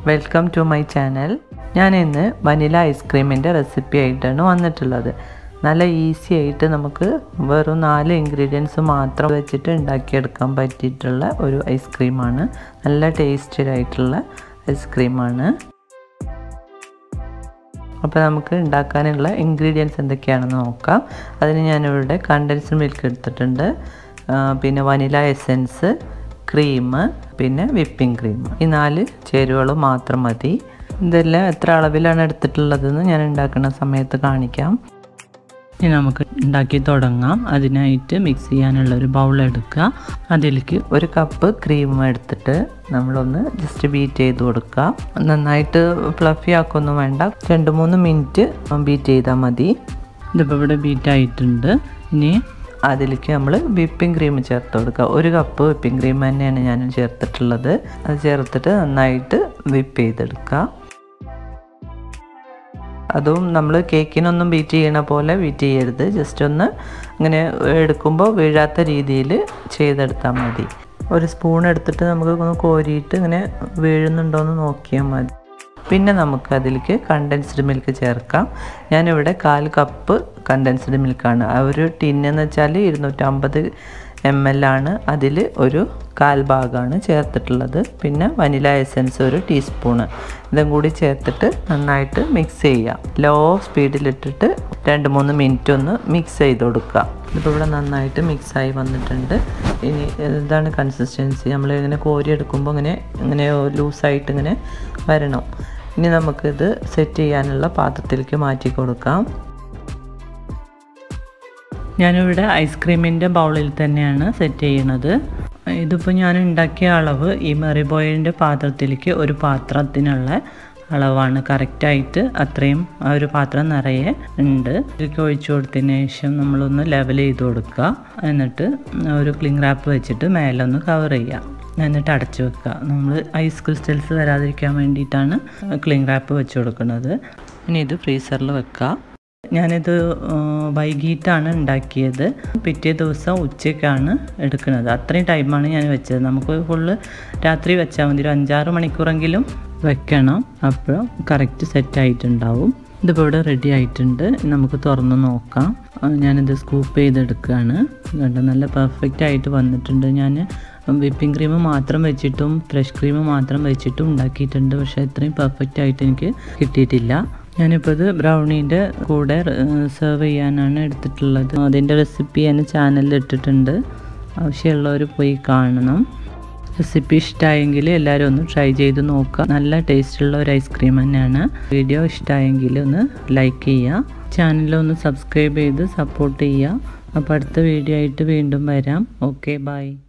welcome to my channel ഞാൻ ഇന്ന് vanilla ഐസ്ക്രീമിൻ്റെ recipe ആയിട്ടാണ് വന്നിട്ടുള്ളത് നല്ല ഈസി ആയിട്ട് നമുക്ക് വെറും നാല് ഇൻഗ്രീഡിയൻസ് മാത്രം വെച്ചിട്ട് ഉണ്ടാക്കിയെടുക്കാൻ പറ്റിയിട്ടുള്ള ഒരു ഐസ്ക്രീമാണ് നല്ല ടേസ്റ്റഡ് ആയിട്ടുള്ള ഐസ്ക്രീമാണ് അപ്പോൾ നമുക്ക് ഉണ്ടാക്കാനുള്ള ഇൻഗ്രീഡിയൻസ് എന്തൊക്കെയാണെന്ന് നോക്കാം അതിന് ഞാനിവിടെ കണ്ടൻസ്ഡ് മിൽക്ക് എടുത്തിട്ടുണ്ട് പിന്നെ വനില എസെൻസ് ക്രീം പിന്നെ വിപ്പിംഗ് ക്രീം ഈ നാല് ചേരുവകൾ മാത്രം മതി ഇതെല്ലാം എത്ര അളവിലാണ് എടുത്തിട്ടുള്ളതെന്ന് ഞാൻ ഉണ്ടാക്കുന്ന സമയത്ത് കാണിക്കാം ഇനി നമുക്ക് ഉണ്ടാക്കി തുടങ്ങാം അതിനായിട്ട് മിക്സ് ചെയ്യാനുള്ള ഒരു ബൗൾ എടുക്കുക അതിലേക്ക് ഒരു കപ്പ് ക്രീം എടുത്തിട്ട് നമ്മളൊന്ന് ജസ്റ്റ് ബീറ്റ് ചെയ്ത് കൊടുക്കുക നന്നായിട്ട് ഫ്ലഫി ആക്കൊന്നും വേണ്ട രണ്ട് മൂന്ന് മിനിറ്റ് ബീറ്റ് ചെയ്താൽ മതി ഇതിപ്പോൾ ഇവിടെ ബീറ്റ് ആയിട്ടുണ്ട് ഇനി അതിലേക്ക് നമ്മൾ വിപ്പിംഗ് ക്രീം ചേർത്ത് കൊടുക്കുക ഒരു കപ്പ് വിപ്പിംഗ് ക്രീം തന്നെയാണ് ഞാൻ ചേർത്തിട്ടുള്ളത് അത് ചേർത്തിട്ട് നന്നായിട്ട് വിപ്പ് ചെയ്തെടുക്കുക അതും നമ്മൾ കേക്കിനൊന്നും ബീറ്റ് ചെയ്യണ പോലെ ബീറ്റ് ചെയ്യരുത് ജസ്റ്റ് ഒന്ന് ഇങ്ങനെ എടുക്കുമ്പോൾ വീഴാത്ത രീതിയിൽ ചെയ്തെടുത്താൽ മതി ഒരു സ്പൂൺ എടുത്തിട്ട് നമുക്ക് ഒന്ന് കോരിയിട്ട് ഇങ്ങനെ വീഴുന്നുണ്ടോ എന്ന് നോക്കിയാൽ മതി പിന്നെ നമുക്ക് അതിലേക്ക് കണ്ടൻസ്ഡ് മിൽക്ക് ചേർക്കാം ഞാനിവിടെ കാൽ കപ്പ് കണ്ടൻസ്ഡ് മിൽക്കാണ് ആ ഒരു ടിന്നെന്ന് വെച്ചാൽ ഇരുന്നൂറ്റമ്പത് എം എൽ ആണ് അതിൽ ഒരു കാൽ ഭാഗമാണ് ചേർത്തിട്ടുള്ളത് പിന്നെ വനില എസൻസ് ഒരു ടീസ്പൂണ് ഇതും കൂടി ചേർത്തിട്ട് നന്നായിട്ട് മിക്സ് ചെയ്യാം ലോ സ്പീഡിലിട്ടിട്ട് രണ്ട് മൂന്ന് മിനിറ്റ് ഒന്ന് മിക്സ് ചെയ്ത് കൊടുക്കുക ഇതിപ്പോൾ ഇവിടെ നന്നായിട്ട് മിക്സായി വന്നിട്ടുണ്ട് ഇനി ഇതാണ് കൺസിസ്റ്റൻസി നമ്മൾ ഇങ്ങനെ കോരി എടുക്കുമ്പോൾ ഇങ്ങനെ ഇങ്ങനെ ലൂസായിട്ട് ഇങ്ങനെ വരണം ഇനി നമുക്കിത് സെറ്റ് ചെയ്യാനുള്ള പാത്രത്തിലേക്ക് മാറ്റി കൊടുക്കാം ഞാനിവിടെ ഐസ്ക്രീമിൻ്റെ ബൗളിൽ തന്നെയാണ് സെറ്റ് ചെയ്യണത് ഇതിപ്പോൾ ഞാൻ ഉണ്ടാക്കിയ അളവ് ഈ മെറിബോയിലിൻ്റെ പാത്രത്തിലേക്ക് ഒരു പാത്രത്തിനുള്ള അളവാണ് കറക്റ്റായിട്ട് അത്രയും ആ ഒരു പാത്രം നിറയെ ഉണ്ട് ഇതിലേക്ക് ഒഴിച്ചു കൊടുത്തതിന് ശേഷം നമ്മളൊന്ന് ലെവൽ ചെയ്ത് കൊടുക്കുക എന്നിട്ട് ഒരു ക്ലിങ് റാപ്പ് വെച്ചിട്ട് മേലെ ഒന്ന് കവർ ചെയ്യുക എന്നിട്ട് അടച്ചു വെക്കുക നമ്മൾ ഐസ് ക്രിസ്റ്റൽസ് വരാതിരിക്കാൻ വേണ്ടിയിട്ടാണ് ക്ലിങ് റാപ്പ് വെച്ച് കൊടുക്കുന്നത് ഇനി ഇത് ഫ്രീസറിൽ വെക്കുക ഞാനിത് വൈകിട്ടാണ് ഉണ്ടാക്കിയത് പിറ്റേ ദിവസം ഉച്ചയ്ക്കാണ് എടുക്കുന്നത് അത്രയും ടൈമാണ് ഞാൻ വെച്ചത് നമുക്ക് ഫുള്ള് രാത്രി വെച്ചാൽ മതി ഒരു അഞ്ചാറ് മണിക്കൂറെങ്കിലും വെക്കണം അപ്പോൾ കറക്റ്റ് സെറ്റ് ആയിട്ടുണ്ടാവും ഇതിപ്പോൾ ഇവിടെ റെഡി ആയിട്ടുണ്ട് നമുക്ക് തുറന്ന് നോക്കാം ഞാനിത് സ്കൂപ്പ് ചെയ്തെടുക്കുകയാണ് കണ്ടോ നല്ല പെർഫെക്റ്റ് ആയിട്ട് വന്നിട്ടുണ്ട് ഞാൻ വിപ്പിംഗ് ക്രീം മാത്രം വെച്ചിട്ടും ഫ്രഷ് ക്രീം മാത്രം വെച്ചിട്ടും ഉണ്ടാക്കിയിട്ടുണ്ട് പക്ഷേ ഇത്രയും പെർഫെക്റ്റ് ആയിട്ട് എനിക്ക് കിട്ടിയിട്ടില്ല ഞാനിപ്പോൾ ഇത് ബ്രൗണീൻ്റെ കൂടെ സെർവ് ചെയ്യാനാണ് എടുത്തിട്ടുള്ളത് അതിൻ്റെ റെസിപ്പി ഞാൻ ചാനലിൽ ഇട്ടിട്ടുണ്ട് ആവശ്യമുള്ളവർ പോയി കാണണം റെസിപ്പി ഇഷ്ടമായെങ്കിൽ എല്ലാവരും ഒന്ന് ട്രൈ ചെയ്ത് നോക്കുക നല്ല ടേസ്റ്റുള്ള ഒരു ഐസ്ക്രീം തന്നെയാണ് വീഡിയോ ഇഷ്ടമായെങ്കിൽ ഒന്ന് ലൈക്ക് ചെയ്യുക ചാനലൊന്ന് സബ്സ്ക്രൈബ് ചെയ്ത് സപ്പോർട്ട് ചെയ്യുക അപ്പോൾ അടുത്ത വീഡിയോ ആയിട്ട് വീണ്ടും വരാം ഓക്കെ ബൈ